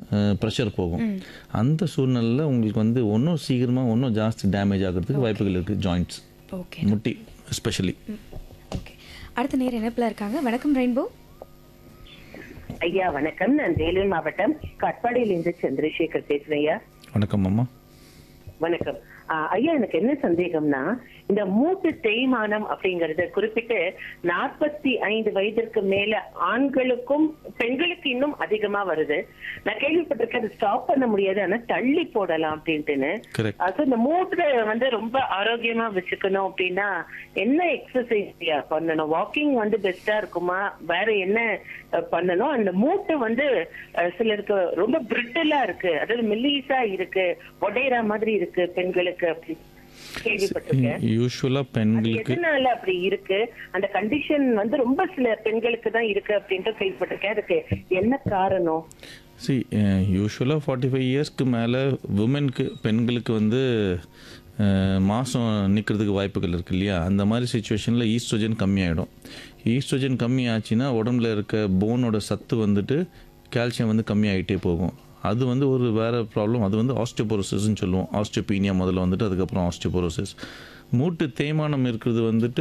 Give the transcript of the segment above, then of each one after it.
Pressure போகும் அந்த சூழ்நிலையில் உங்களுக்கு வந்து இன்னும் சீக்கிரமாக இன்னும் ஜாஸ்தி டேமேஜ் ஆகிறதுக்கு வாய்ப்புகள் இருக்குது ஜாயிண்ட்ஸ் ஓகே முட்டி எஸ்பெஷலி ஓகே அடுத்த நேர் இணைப்பில் இருக்காங்க வணக்கம் ரெயின்போ ஐயா வணக்கம் நான் வேலூர் மாவட்டம் கட்பாடியிலிருந்து சந்திரசேகர் பேசுறேன் ஐயா வணக்கம் அம்மா வணக்கம் ஆஹ் ஐயா எனக்கு என்ன சந்தேகம்னா இந்த மூட்டு தேய்மானம் அப்படிங்கறது குறிப்பிட்டு நாற்பத்தி ஐந்து வயதிற்கு மேல ஆண்களுக்கும் பெண்களுக்கு இன்னும் அதிகமா வருது நான் கேள்விப்பட்டிருக்கேன் அது ஸ்டாப் பண்ண முடியாது ஆனா தள்ளி போடலாம் அப்படின்ட்டுன்னு கரெக்ட் அது இந்த மூட்டை வந்து ரொம்ப ஆரோக்கியமா வச்சுக்கணும் அப்படின்னா என்ன எக்ஸசைஸ் பண்ணணும் வாக்கிங் வந்து பெஸ்டா இருக்குமா வேற என்ன அஹ், பண்ணணும் அந்த மூட்டை வந்து அஹ், சிலருக்கு ரொம்ப பிரிட்டலா இருக்கு அதாவது மெல்லிசா இருக்கு உடையிற மாதிரி இருக்கு பெண்களுக்கு அப்படி கேள்விப்பட்டிருக்கேன் யூஸ்வலாக அது பெண்களுக்கு எதனால அப்படி இருக்கு அந்த கண்டிஷன் வந்து ரொம்ப சில பெண்களுக்கு தான் இருக்கு அப்படின்ட்டு கேள்விப்பட்டிருக்கேன் அதுக்கு என்ன காரணம் சி யூஸ்வலாக ஃபார்ட்டி ஃபைவ் இயர்ஸ்க்கு மேலே உமனுக்கு பெண்களுக்கு வந்து மாதம் நிற்கிறதுக்கு வாய்ப்புகள் இருக்கு இல்லையா அந்த மாதிரி சுச்சுவேஷனில் ஈஸ்ட்ரோஜன் கம்மியாயிடும் ஈஸ்ட்ரோஜன் கம்மி ஆச்சுன்னா உடம்புல இருக்க போனோட சத்து வந்துட்டு கால்சியம் வந்து கம்மியாகிட்டே போகும் அது வந்து ஒரு வேறு ப்ராப்ளம் அது வந்து ஆஸ்டியோபோரோசிஸ்ன்னு சொல்லுவோம் ஆஸ்டியோபீனியா முதல்ல வந்துட்டு அதுக்கப்புறம் ஆஸ்டியோபோரோசிஸ் மூட்டு தேய்மானம் இருக்கிறது வந்துட்டு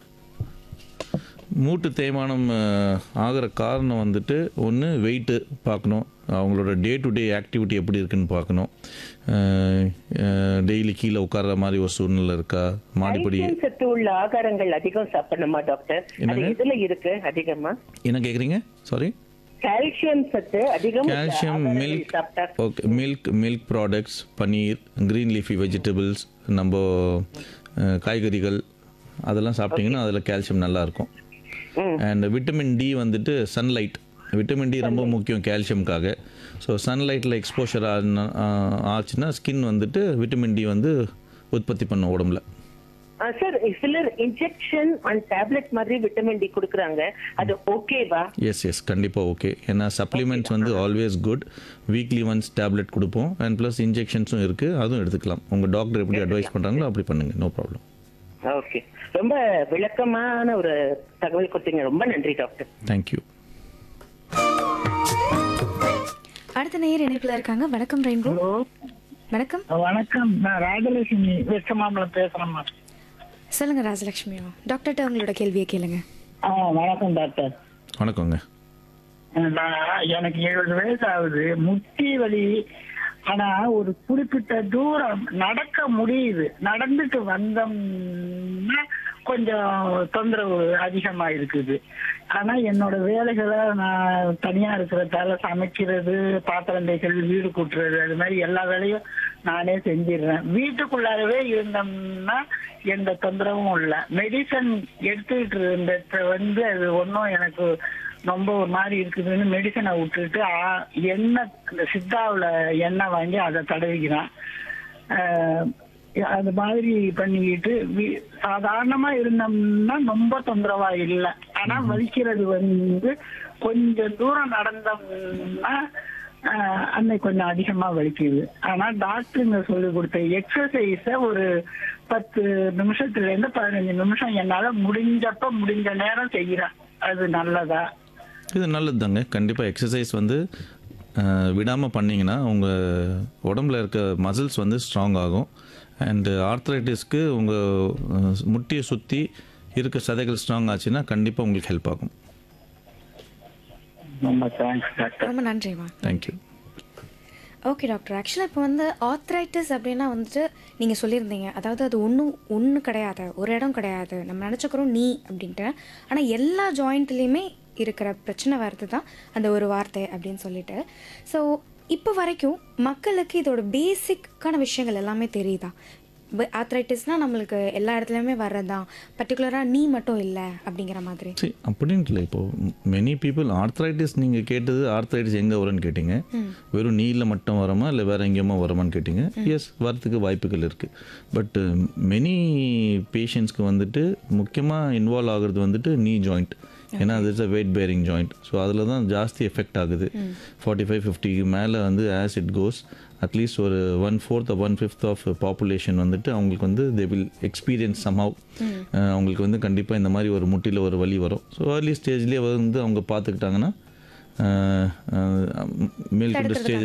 மூட்டு தேய்மானம் அஹ், ஆகிற காரணம் வந்துட்டு ஒன்று வெயிட்டு பார்க்கணும் அவங்களோட டே டு டே ஆக்டிவிட்டி எப்படி இருக்குன்னு பார்க்கணும் டெய்லி கீழே உட்கார்ற மாதிரி ஒரு சூழ்நிலை இருக்கா மாடிப்படி கால்சியம் சத்து உள்ள ஆகாரங்கள் அதிகம் சாப்பிடணுமா டாக்டர் அது என்னங்க? எதுல இருக்கு அதிகமா என்ன கேட்குறீங்க சாரி கால்சியம் சத்து அதிகம் உள்ள கால்சியம் ஆகாரங்கள் மில்க் சாப்பிட்டா okay milk milk products paneer green leafy vegetables நம்ம அஹ், காய்கறிகள் அதெல்லாம் சாப்பிட்டிங்கன்னா அதில் கால்சியம் நல்லா இருக்கும் ம். அண்ட் விட்டமின் டி வந்துட்டு சன்லைட் விட்டமின் டி ரொம்ப முக்கியம் கால்சியம்காக ஸோ சன்லைட்டில் எக்ஸ்போஷர் ஆச்சுன்னா ஸ்கின் வந்துட்டு விட்டமின் டி வந்து உற்பத்தி பண்ணும் உடம்புல சார் சிலர் இன்ஜெக்ஷன் அண்ட் டேப்லெட் மாதிரி விட்டமின் டி கொடுக்குறாங்க அது ஓகேவா எஸ் எஸ் கண்டிப்பாக ஓகே ஏன்னா சப்ளிமெண்ட்ஸ் வந்து always good weekly once tablet கொடுப்போம் அண்ட் ப்ளஸ் இன்ஜெக்ஷன்ஸும் இருக்குது அதுவும் எடுத்துக்கலாம் உங்கள் டாக்டர் எப்படி அட்வைஸ் பண்ணுறாங்களோ அப்படி பண்ணுங்கள் நோ ப்ராப்ளம் ஓகே ரொம்ப விளக்கமான ஒரு தகவல் கொடுத்தீங்க ரொம்ப நன்றி டாக்டர் தேங்க்யூ அடுத்த நேர் இணைப்பில் இருக்காங்க வணக்கம் ரெயின்போ ஹலோ வணக்கம் வணக்கம் நான் ராஜலட்சுமி வெச்சமாம்பலம் பேசுறேம்மா சொல்லுங்க ராஜலட்சுமி டாக்டர்கிட்ட உங்களோட கேள்வியை கேளுங்க ஆ வணக்கம் டாக்டர் வணக்கங்க நான் எனக்கு எழுபது வயசு ஆகுது முட்டி வலி ஆனா ஒரு குறிப்பிட்ட தூரம் நடக்க முடியுது நடந்துட்டு வந்தோம்னா கொஞ்சம் தொந்தரவு அதிகமா இருக்குது ஆனா என்னோட வேலைகளை நான் தனியா இருக்கிறதால சமைக்கிறது பாத்திரம் தேய்க்கிறது வீடு கூட்டுறது அது மாதிரி எல்லா வேலையும் நானே செஞ்சிடுறேன் வீட்டுக்குள்ளாரவே இருந்தோம்னா எந்த தொந்தரவும் இல்லை மெடிசன் எடுத்துக்கிட்டு இருந்தத வந்து அது ஒன்றும் எனக்கு ரொம்ப ஒரு மாதிரி இருக்குதுன்னு மெடிசனை விட்டுட்டு ஆ- எண்ணெய் இந்த சித்தாவில் எண்ணெய் வாங்கி அதை தடவிக்கிறேன் ஆஹ் அது மாதிரி பண்ணிக்கிட்டு வீ- சாதாரணமா இருந்தோம்னா ரொம்ப தொந்தரவா இல்லை ஆனா வலிக்கிறது வந்து கொஞ்சம் தூரம் நடந்தோம்னா ஆஹ் அன்னைக்கு கொஞ்சம் அதிகமா வலிக்குது ஆனா டாக்டருங்க சொல்லி கொடுத்த எக்ஸசைஸ ஒரு பத்து நிமிஷத்துல இருந்து பதினஞ்சு நிமிஷம் என்னால முடிஞ்சப்ப முடிஞ்ச நேரம் செய்யறேன் அது நல்லதா இது நல்லது தாங்க கண்டிப்பாக எக்ஸசைஸ் வந்து விடாமல் பண்ணிங்கன்னா உங்கள் உடம்புல இருக்க மசில்ஸ் வந்து ஸ்ட்ராங் ஆகும் அண்டு ஆர்த்ரைட்டிஸ்க்கு உங்கள் முட்டியை சுற்றி இருக்க சதைகள் ஸ்ட்ராங் ஆச்சுன்னா கண்டிப்பாக உங்களுக்கு ஹெல்ப் ஆகும் ரொம்ப தேங்க்ஸ் டாக்டர் ரொம்ப நன்றிம்மா தேங்க்யூ ஓகே டாக்டர் ஆக்சுவலாக இப்போ வந்து ஆர்த்ரைட்டிஸ் அப்படின்னா வந்துட்டு நீங்கள் சொல்லியிருந்தீங்க அதாவது அது ஒன்றும் ஒன்று கிடையாது ஒரு இடம் கிடையாது நம்ம நினச்சிக்கிறோம் நீ அப்படின்ட்டு ஆனால் எல்லா ஜாயிண்ட்லேயுமே இருக்கிற பிரச்சனை வர்றது தான் அந்த ஒரு வார்த்தை அப்படின்னு சொல்லிட்டு ஸோ இப்போ வரைக்கும் மக்களுக்கு இதோட பேசிக்கான விஷயங்கள் எல்லாமே தெரியுதா ஆர்த்ரைட்டிஸ்னால் நம்மளுக்கு எல்லா இடத்துலையுமே வர்றது தான் பர்டிகுலராக நீ மட்டும் இல்லை அப்படிங்கிற மாதிரி சரி அப்படின்ட்டு இல்லை இப்போது மெனி பீப்புள் ஆர்த்ரைட்டிஸ் நீங்கள் கேட்டது ஆர்த்ரைட்டிஸ் எங்கே வரும்னு கேட்டிங்க வெறும் நீல மட்டும் வரமா இல்லை வேறு எங்கேயுமா வரமான்னு கேட்டிங்க எஸ் வரத்துக்கு வாய்ப்புகள் இருக்குது பட் மெனி பேஷண்ட்ஸ்க்கு வந்துட்டு முக்கியமாக இன்வால்வ் ஆகுறது வந்துட்டு நீ ஜாயிண்ட் ஏன்னா அது is a weight bearing joint so அதில் தான் ஜாஸ்தி எஃபெக்ட் ஆகுது ஃபார்ட்டி ஃபைவ் ஃபிஃப்டிக்கு மேலே வந்து ஆஸ் இட் கோஸ் அட்லீஸ்ட் ஒரு one fourth one fifth of population வந்துட்டு அவங்களுக்கு வந்து தே வில் எக்ஸ்பீரியன்ஸ் சம்ஹவ் அவங்களுக்கு வந்து கண்டிப்பாக இந்த மாதிரி ஒரு முட்டியில் ஒரு வலி வரும் ஸோ ஏர்லி ஸ்டேஜ்லேயே வந்து அவங்க பார்த்துக்கிட்டாங்கன்னா மேல் கொண்டு ஸ்டேஜ்